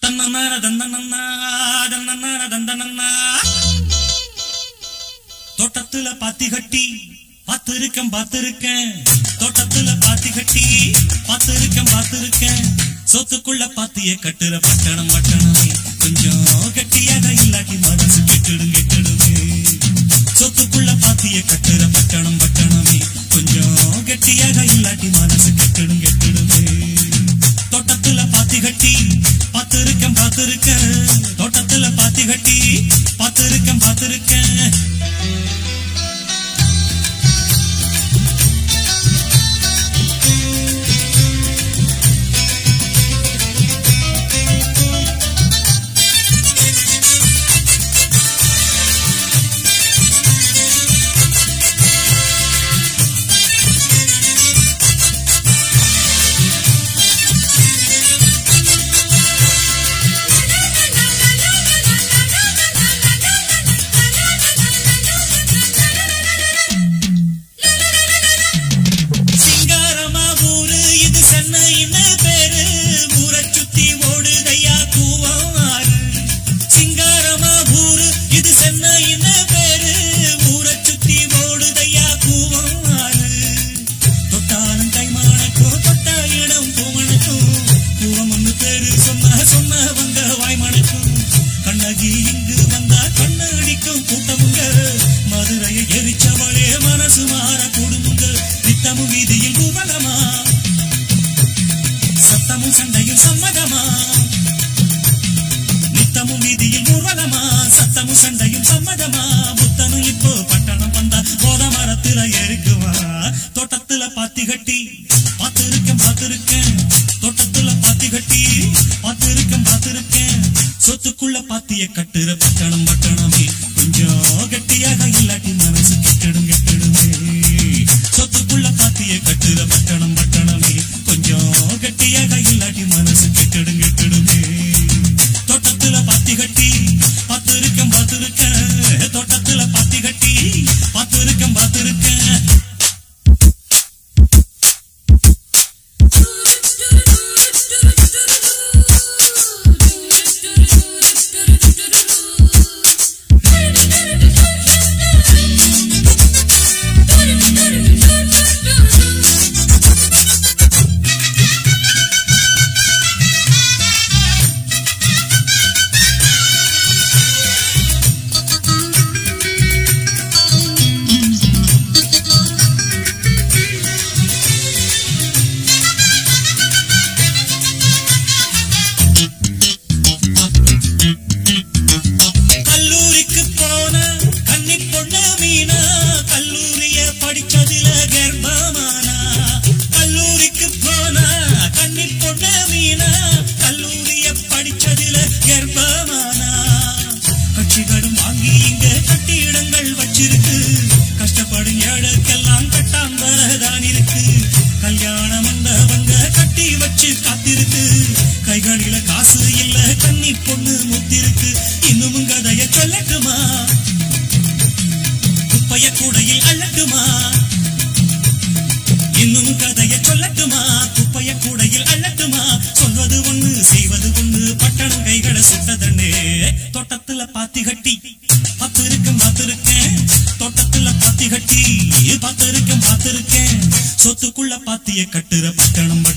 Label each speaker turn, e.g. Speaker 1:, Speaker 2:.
Speaker 1: தன்னன்னார தந்தனன்னா தன்னன்னார தந்தனன்னா தோட்டத்துல பாத்தி கட்டி பார்த்திருக்கேன் பார்த்திருக்கேன் தோட்டத்துல பாத்தி கட்டி பார்த்திருக்கேன் பார்த்திருக்கேன் சொத்துக்குள்ள பாத்திய கட்டுற பட்டணம் பட்டணமே கொஞ்சம் கட்டியாக இல்லாட்டி மனசு கெட்டுடும் கெட்டுடுமே சொத்துக்குள்ள பாத்திய கட்டுற பட்டணம் பட்டணமே கொஞ்சம் கெட்டியாக இல்லாட்டி மனசு கெட்டுடும் கெட்டுடுமே தோட்டத்துல பாத்தி கட்டி பார்த்திருக்கேன் பார்த்திருக்கேன் தோட்டத்துல பாத்தி கட்டி பார்த்திருக்கேன் பார்த்திருக்கேன் சிங்காரமா ஊரு இது சென்னைன்னு பேரு ஊரை சுத்தி ஓடுதையா கூவாறு சிங்காரமா ஊரு இது சென்னைன்னு பேரு ஊரை சுத்தி ஓடுதையா கூவாறு தொட்டாலும் கைமானக்கும் தொட்ட இடம் பூமணக்கும் கூவம் ஒண்ணு பேரு சொன்ன சொன்னவங்க வாய்மணக்கும் கண்ணகி இங்கு வந்தா கண்ணடிக்கும் கூட்டமுங்க மதுரையை எரிச்சவளே மனசு மாற கூடுமுங்க நித்தமும் வீதியில் ஊர்வலமா சத்தமும் சண்டையும் சம்மதமா நித்தமும் வீதியில் ஊர்வலமா சத்தமும் சண்டையும் சம்மதமா புத்தனும் இப்போ பட்டணம் வந்தா போத மரத்துல எருக்குவா தோட்டத்துல பாத்தி கட்டி பார்த்திருக்கேன் பார்த்திருக்கேன் தோட்டத்துல பாத்தி கட்டி பார்த்திருக்கேன் பார்த்திருக்கேன் சொத்துக்குள்ள பாத்திய கட்டுற பட்டணம் பட்டணமே கொஞ்சம் கெட்டியாக இல்லாட்டி மனசு கெட்டிடும் கெட்டிடுமே சொத்துக்குள்ள பாத்திய கட்டுற பட்டணம் பட்டணமே கொஞ்சம் கெட்டியாக இல்லாட்டி மனசு கெட்டிடும் கெட்டிடுமே தோட்டத்துல பாத்தி கட்டி பார்த்திருக்கேன் பார்த்திருக்கேன் தோட்டத்துல பாத்தி கட்டி பார்த்திருக்கேன் பார்த்திருக்கேன் கல்லூரிக்கு போன கன்னி பொண்ணு மீனா கல்லூரிய படிச்சதுல கர்ப்பமானா கல்லூரிக்கு போன கன்னி பொண்ணு மீனா கல்லூரிய படிச்சதுல கர்ப்பமானா கட்சிகளும் வாங்கி இங்க கட்டிடங்கள் வச்சிருக்கு கஷ்டப்படும் ஏழுக்கெல்லாம் கட்டாம்பரதான் இருக்கு கல்யாணம் வந்தவங்க கட்டி வச்சு காத்திருக்கு கைகளில காசு இல்ல கன்னி பொண்ணு முத்திருக்கு இன்னும் கதைய சொல்லட்டுமா குப்பைய கூடையில் அள்ளட்டுமா இன்னும் கதைய சொல்லட்டுமா குப்பைய கூடையில் அள்ளட்டுமா சொல்வது ஒண்ணு செய்வது ஒண்ணு பட்டணம் கைகளை சுட்டதண்ணே தோட்டத்துல பாத்தி கட்டி பார்த்திருக்கேன் பார்த்திருக்கேன் தோட்டத்துல பாத்தி கட்டி பார்த்திருக்கேன் பார்த்திருக்கேன் சொத்துக்குள்ள பாத்திய கட்டுற பட்டணம்